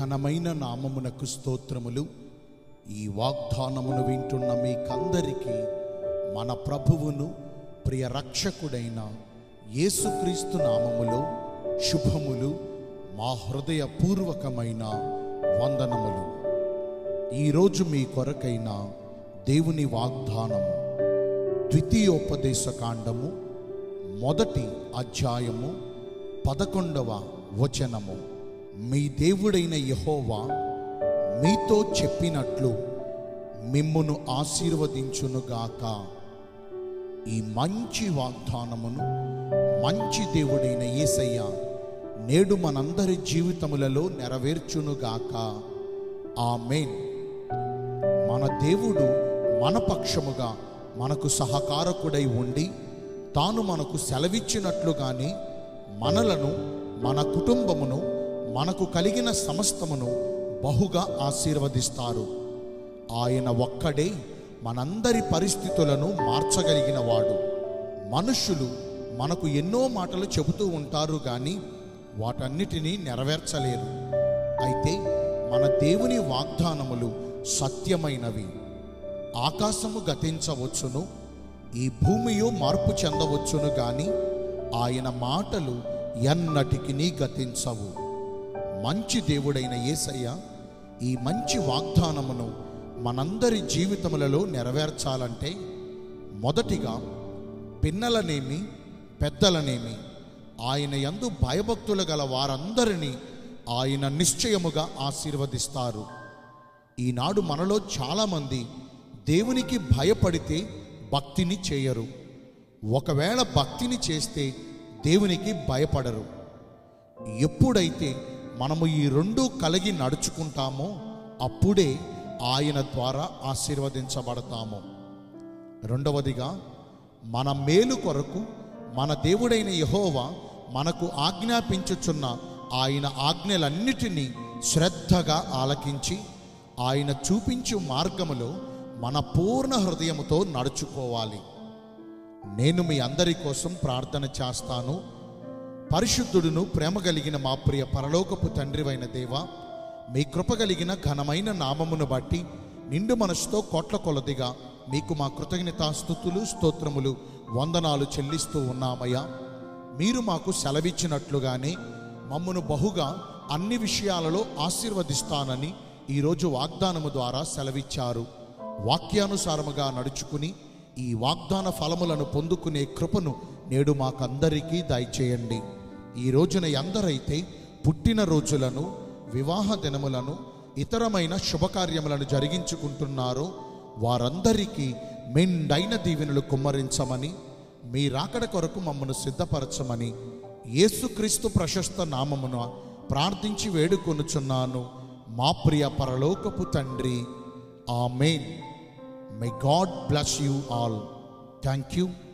ఘనమైన నామమునకు స్తోత్రములు ఈ వాగ్దానమును వింటున్న మీకందరికీ మన ప్రభువును ప్రియ రక్షకుడైన యేసుక్రీస్తు నామములో శుభములు మా హృదయపూర్వకమైన వందనములు ఈరోజు మీ కొరకైన దేవుని వాగ్దానము ద్వితీయోపదేశ కాండము మొదటి అధ్యాయము పదకొండవ వచనము మీ దేవుడైన యహోవా మీతో చెప్పినట్లు మిమ్మును ఆశీర్వదించునుగాక ఈ మంచి వాగ్దానమును మంచి దేవుడైన యేసయ్య నేడు మనందరి జీవితములలో నెరవేర్చునుగాక ఆమేన్ మన దేవుడు మన పక్షముగా మనకు సహకారకుడై ఉండి తాను మనకు సెలవిచ్చినట్లుగానే మనలను మన కుటుంబమును మనకు కలిగిన సమస్తమును బహుగా ఆశీర్వదిస్తారు ఆయన ఒక్కడే మనందరి పరిస్థితులను మార్చగలిగిన వాడు మనుష్యులు మనకు ఎన్నో మాటలు చెబుతూ ఉంటారు కానీ వాటన్నిటినీ నెరవేర్చలేరు అయితే మన దేవుని వాగ్దానములు సత్యమైనవి ఆకాశము గతించవచ్చును ఈ భూమియు మార్పు చెందవచ్చును గాని ఆయన మాటలు ఎన్నటికి గతించవు మంచి దేవుడైన యేసయ్య ఈ మంచి వాగ్దానమును మనందరి జీవితములలో నెరవేర్చాలంటే మొదటిగా పిన్నలనేమి పెద్దలనేమి ఆయన యందు భయభక్తులు గల వారందరినీ ఆయన నిశ్చయముగా ఆశీర్వదిస్తారు ఈనాడు మనలో చాలామంది దేవునికి భయపడితే భక్తిని చేయరు ఒకవేళ భక్తిని చేస్తే దేవునికి భయపడరు ఎప్పుడైతే మనము ఈ రెండు కలిగి నడుచుకుంటామో అప్పుడే ఆయన ద్వారా ఆశీర్వదించబడతాము రెండవదిగా మన మేలు కొరకు మన దేవుడైన యహోవా మనకు ఆజ్ఞాపించుచున్న ఆయన ఆజ్ఞలన్నిటినీ శ్రద్ధగా ఆలకించి ఆయన చూపించు మార్గములో మన పూర్ణ హృదయముతో నడుచుకోవాలి నేను మీ అందరి కోసం ప్రార్థన చేస్తాను పరిశుద్ధుడును ప్రేమ కలిగిన మా ప్రియ పరలోకపు తండ్రివైన దేవా మీ కృప కలిగిన ఘనమైన నామమును బట్టి నిండు మనసుతో కోట్ల కొలదిగా మీకు మా కృతజ్ఞతాస్థుతులు స్తోత్రములు వందనాలు చెల్లిస్తూ ఉన్నామయ్యా మీరు మాకు సెలవిచ్చినట్లుగానే మమ్మను బహుగా అన్ని విషయాలలో ఆశీర్వదిస్తానని ఈరోజు వాగ్దానము ద్వారా సెలవిచ్చారు వాక్యానుసారముగా నడుచుకుని ఈ వాగ్దాన ఫలములను పొందుకునే కృపను నేడు మాకందరికీ దయచేయండి ఈ రోజున ఎందరైతే పుట్టిన రోజులను వివాహ దినములను ఇతరమైన శుభకార్యములను జరిగించుకుంటున్నారో వారందరికీ మెండైన దీవెనలు కుమ్మరించమని మీ రాకడ కొరకు మమ్మను సిద్ధపరచమని యేసుక్రీస్తు ప్రశస్త నామమున ప్రార్థించి వేడుకొనుచున్నాను మా ప్రియ పరలోకపు తండ్రి amen my God bless you all thank you